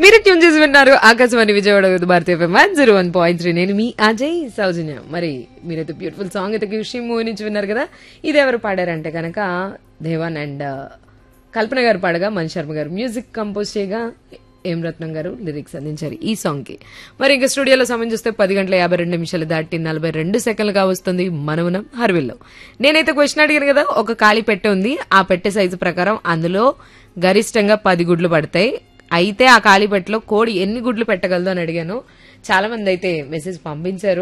మీరు ట్యూన్ చేసి విన్నారు Akashvani Vijayawada with Bharatiya FM one zero one point three నేను మీ అజయ్ సౌజన్య మరి మీరైతే బ్యూటిఫుల్ సాంగ్ అయితే ఖుషి మూవీ నుంచి విన్నారు కదా ఇది ఎవరు పాడారంటే కనుక దేవాన్ అండ్ కల్పన గారు పాడగా మణి శర్మ గారు మ్యూజిక్ కంపోజ్ చేయగా ఏం రత్నం గారు లిరిక్స్ అందించారు ఈ సాంగ్ కి మరి ఇంకా స్టూడియోలో సమయం చూస్తే పది గంటల యాభై రెండు నిమిషాలు దాటి నలభై రెండు సెకండ్లుగా వస్తుంది మనమునం హర్విల్లో నేనైతే క్వశ్చన్ అడిగాను కదా ఒక ఖాళీ పెట్టె ఉంది ఆ పెట్టె సైజు ప్రకారం అందులో గరిష్టంగా పది గుడ్లు పడతాయి అయితే ఆ ఖాళీ పెట్టెలో కోడి ఎన్ని గుడ్లు పెట్టగలదు అని అడిగాను చాలా మంది అయితే మెసేజ్ పంపించారు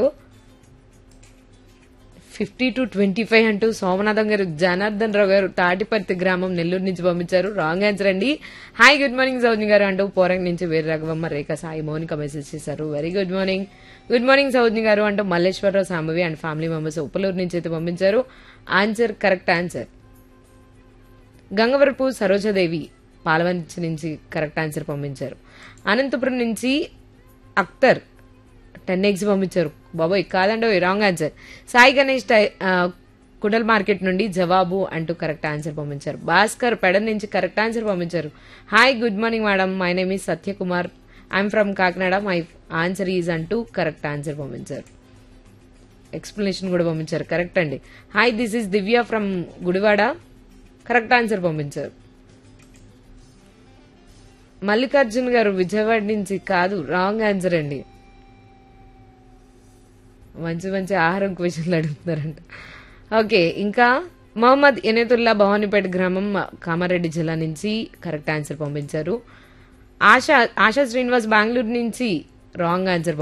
ఫిఫ్టీ టు ట్వంటీ ఫైవ్ అంటూ సోమనాథం గారు జనార్దన్ రావు గారు తాటిపర్తి గ్రామం నెల్లూరు నుంచి పంపించారు రాంగ్ ఆన్సర్ అండి hi good morning Saujni garu అంటూ పోరంగ్ నుంచి వీర రాఘవమ్మ రేఖ సాయి మౌనిక మెసేజ్ చేశారు very good morning good morning Saujni garu అంటూ Malleswararao Sambhavi and family members Uppaluru నుంచి అయితే పంపించారు answer correct answer Gangavarapu Sarojadevi Palavanchi నుంచి కరెక్ట్ ఆన్సర్ పంపించారు అనంతపురం నుంచి అఖ్తర్ టెన్ ఎగ్స్ పంపించారు బాబోయ్ కాదండి రాంగ్ ఆన్సర్ సాయి గణేష్ టై- ఆ, కుడల్ మార్కెట్ నుండి జవాబు అంటూ కరెక్ట్ ఆన్సర్ పంపించారు భాస్కర్ పెడ నుంచి కరెక్ట్ ఆన్సర్ పంపించారు hi good morning madam my name ఈ Satyakumar I'm from Kakinada my answer is అంటూ కరెక్ట్ ఆన్సర్ పంపించారు ఎక్స్ప్లెనేషన్ కూడా పంపించారు కరెక్ట్ అండి hi this is Divya from Gudivada correct answer పంపించారు మల్లికార్జున్ గారు విజయవాడ నుంచి కాదు రాంగ్ ఆన్సర్ అండి మంచి మంచి ఆహారం క్వశ్చన్లు అడుగుతున్నారంట ఓకే ఇంకా మొహమ్మద్ ఎనేతుల్లా భవానీపేట గ్రామం కామారెడ్డి జిల్లా నుంచి కరెక్ట్ ఆన్సర్ పంపించారు ఆశా ఆశా శ్రీనివాస్ బెంగళూరు నుంచి రాంగ్ ఆన్సర్